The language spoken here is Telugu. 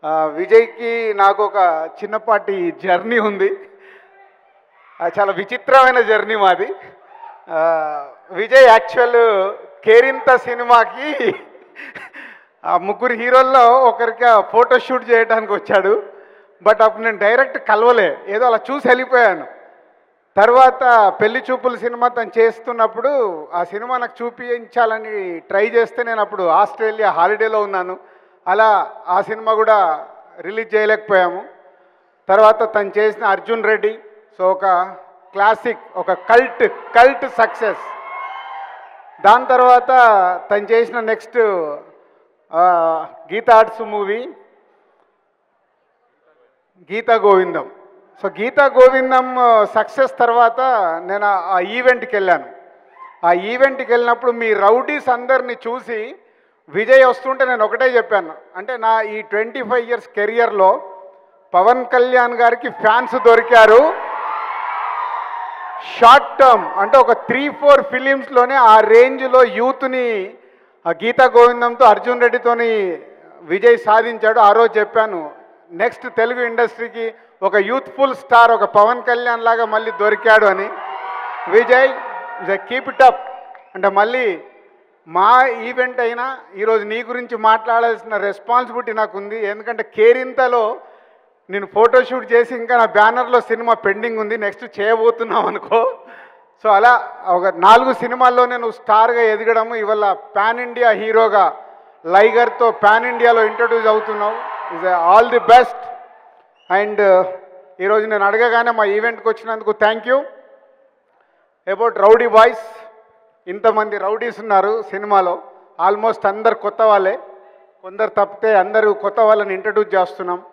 ఆ, విజయ్కి నాకు ఒక చిన్నపాటి జర్నీ ఉంది ఆ, చాలా విచిత్రమైన జర్నీ మాది ఆ, విజయ్ యాక్చువల్ కేరింత సినిమాకి ఆ ముగ్గురు హీరోల్లో ఒకరికి ఫోటో షూట్ చేయడానికి వచ్చాడు బట్ అప్పుడు నేను డైరెక్ట్ కలవలే ఏదో అలా చూసి వెళ్ళిపోయాను తర్వాత పెళ్లి చూపుల సినిమా తను చేస్తున్నప్పుడు ఆ సినిమా నాకు చూపించాలని ట్రై చేస్తే నేను అప్పుడు ఆస్ట్రేలియా హాలిడేలో ఉన్నాను అలా ఆ సినిమా కూడా రిలీజ్ చేయలేకపోయాము తర్వాత తను చేసిన అర్జున్ రెడ్డి సో ఒక క్లాసిక్ ఒక కల్ట్ కల్ట్ సక్సెస్ దాని తర్వాత తను చేసిన next Geetha Arts movie Geetha Govindam so Geetha Govindam success తర్వాత నేను ఆ- ఆ ఈవెంట్కి వెళ్ళాను ఆ ఈవెంట్కి వెళ్ళినప్పుడు మీ రౌడీస్ అందరిని చూసి విజయ్ వస్తుంటే నేను ఒకటే చెప్పాను అంటే నా ఈ ట్వంటీ ఫైవ్ ఇయర్స్ కెరియర్లో పవన్ కళ్యాణ్ గారికి ఫ్యాన్స్ దొరికారు షార్ట్ టర్మ్ అంటే ఒక త్రీ ఫోర్ ఫిలిమ్స్లోనే ఆ రేంజ్లో యూత్ని ఆ గీతా గోవిందంతో అర్జున్ రెడ్డితోని విజయ్ సాధించాడు ఆ రోజు చెప్పాను నెక్స్ట్ తెలుగు ఇండస్ట్రీకి ఒక యూత్ఫుల్ స్టార్ ఒక పవన్ కళ్యాణ్ లాగా మళ్ళీ దొరికాడు అని విజయ్ కీప్ ఇట్ అప్ అంటే మళ్ళీ మా ఈవెంట్ అయినా ఈరోజు నీ గురించి మాట్లాడాల్సిన రెస్పాన్సిబిలిటీ నాకు ఉంది ఎందుకంటే కేరింతలో నేను ఫోటోషూట్ చేసి ఇంకా నా బ్యానర్లో సినిమా పెండింగ్ ఉంది నెక్స్ట్ చేయబోతున్నాం అనుకో సో అలా ఒక నాలుగు సినిమాల్లో నేను స్టార్గా ఎదగడము ఇవాళ పాన్ ఇండియా హీరోగా లైగర్తో పాన్ ఇండియాలో ఇంట్రడ్యూస్ అవుతున్నావు is all the best and ఈరోజు నేను అడగగానే మా ఈవెంట్కి వచ్చినందుకు thank you about rowdy boys ఇంతమంది రౌడీస్ ఉన్నారు సినిమాలో ఆల్మోస్ట్ అందరు కొత్త వాళ్ళే కొందరు తప్పితే అందరూ కొత్త వాళ్ళని ఇంట్రడ్యూస్ చేస్తున్నాం